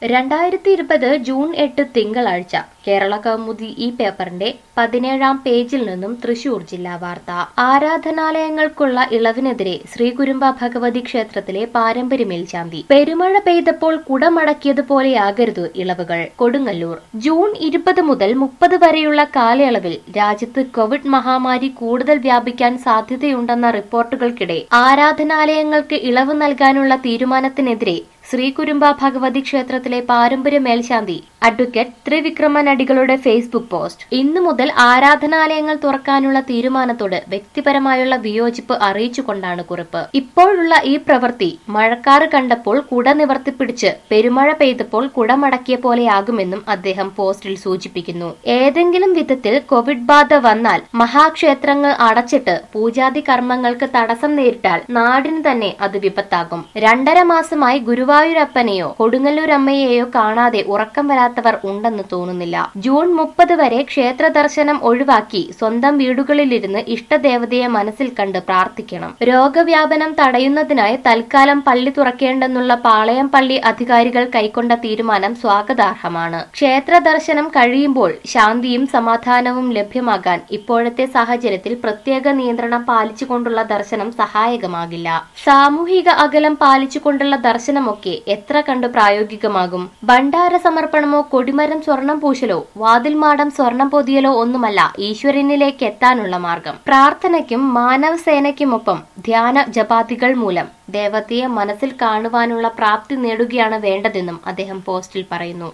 രണ്ടായിരത്തി ഇരുപത് ജൂൺ എട്ട് തിങ്കളാഴ്ച കേരള കൗമുദി ഈ പേപ്പറിന്റെ പതിനേഴാം പേജിൽ നിന്നും തൃശൂർ ജില്ലാ വാർത്ത ആരാധനാലയങ്ങൾക്കുള്ള ഇളവിനെതിരെ ശ്രീകുരുമ്പ ഭഗവതി ക്ഷേത്രത്തിലെ പാരമ്പര്യ മേൽശാന്തി പെരുമഴ പെയ്തപ്പോൾ കുടമടക്കിയതുപോലെയാകരുത് ഇളവുകൾ കൊടുങ്ങല്ലൂർ ജൂൺ ഇരുപത് മുതൽ മുപ്പത് വരെയുള്ള കാലയളവിൽ രാജ്യത്ത് കോവിഡ് മഹാമാരി കൂടുതൽ വ്യാപിക്കാൻ സാധ്യതയുണ്ടെന്ന റിപ്പോർട്ടുകൾക്കിടെ ആരാധനാലയങ്ങൾക്ക് ഇളവ് നൽകാനുള്ള തീരുമാനത്തിനെതിരെ ശ്രീകുരുമ്പ ഭഗവതി ക്ഷേത്രത്തിലെ പാരമ്പര്യ മേൽശാന്തി അഡ്വക്കേറ്റ് ത്രിവിക്രമൻ അടികളുടെ ഫേസ്ബുക്ക് പോസ്റ്റ് ഇന്നു മുതൽ ആരാധനാലയങ്ങൾ തുറക്കാനുള്ള തീരുമാനത്തോട് വ്യക്തിപരമായുള്ള വിയോജിപ്പ് അറിയിച്ചുകൊണ്ടാണ് കുറിപ്പ് ഇപ്പോഴുള്ള ഈ പ്രവൃത്തി മഴക്കാറ് കണ്ടപ്പോൾ കുട നിവർത്തിപ്പിടിച്ച് പെരുമഴ പെയ്തപ്പോൾ കുട മടക്കിയ പോലെയാകുമെന്നും അദ്ദേഹം പോസ്റ്റിൽ സൂചിപ്പിക്കുന്നു ഏതെങ്കിലും വിധത്തിൽ കോവിഡ് ബാധ വന്നാൽ മഹാക്ഷേത്രങ്ങൾ അടച്ചിട്ട് പൂജാതി കർമ്മങ്ങൾക്ക് തടസ്സം നേരിട്ടാൽ നാടിന് തന്നെ അത് വിപത്താകും രണ്ടര മാസമായി ഗുരുവായൂരപ്പനെയോ കൊടുങ്ങല്ലൂർ അമ്മയെയോ കാണാതെ ഉറക്കം വരാത്തവർ ഉണ്ടെന്ന് തോന്നുന്നില്ല ജൂൺ മുപ്പത് വരെ ക്ഷേത്ര ദർശനം ഒഴിവാക്കി സ്വന്തം വീടുകളിലിരുന്ന് ഇഷ്ടദേവതയെ മനസ്സിൽ കണ്ട് പ്രാർത്ഥിക്കണം രോഗവ്യാപനം തടയുന്നതിനായി തൽക്കാലം പള്ളി തുറക്കേണ്ടെന്നുള്ള പാളയം പള്ളി അധികാരികൾ കൈക്കൊണ്ട തീരുമാനം സ്വാഗതാർഹമാണ് ക്ഷേത്ര ദർശനം കഴിയുമ്പോൾ ശാന്തിയും സമാധാനവും ലഭ്യമാകാൻ ഇപ്പോഴത്തെ സാഹചര്യത്തിൽ പ്രത്യേക നിയന്ത്രണം പാലിച്ചുകൊണ്ടുള്ള ദർശനം സഹായകമാകില്ല സാമൂഹിക അകലം പാലിച്ചുകൊണ്ടുള്ള ദർശനമൊക്കെ എത്ര കണ്ട് പ്രായോഗികമാകും ഭണ്ഡാര സമർപ്പണമോ കൊടിമരം സ്വർണം പൂശലോ വാതിൽമാടം സ്വർണം പൊതിയലോ ഒന്നുമല്ല ഈശ്വരനിലേക്ക് എത്താനുള്ള മാർഗം പ്രാർത്ഥനയ്ക്കും മാനവസേനയ്ക്കുമൊപ്പം ധ്യാന ജപാതികൾ മൂലം ദേവതയെ മനസ്സിൽ കാണുവാനുള്ള പ്രാപ്തി നേടുകയാണ് വേണ്ടതെന്നും അദ്ദേഹം പോസ്റ്റിൽ പറയുന്നു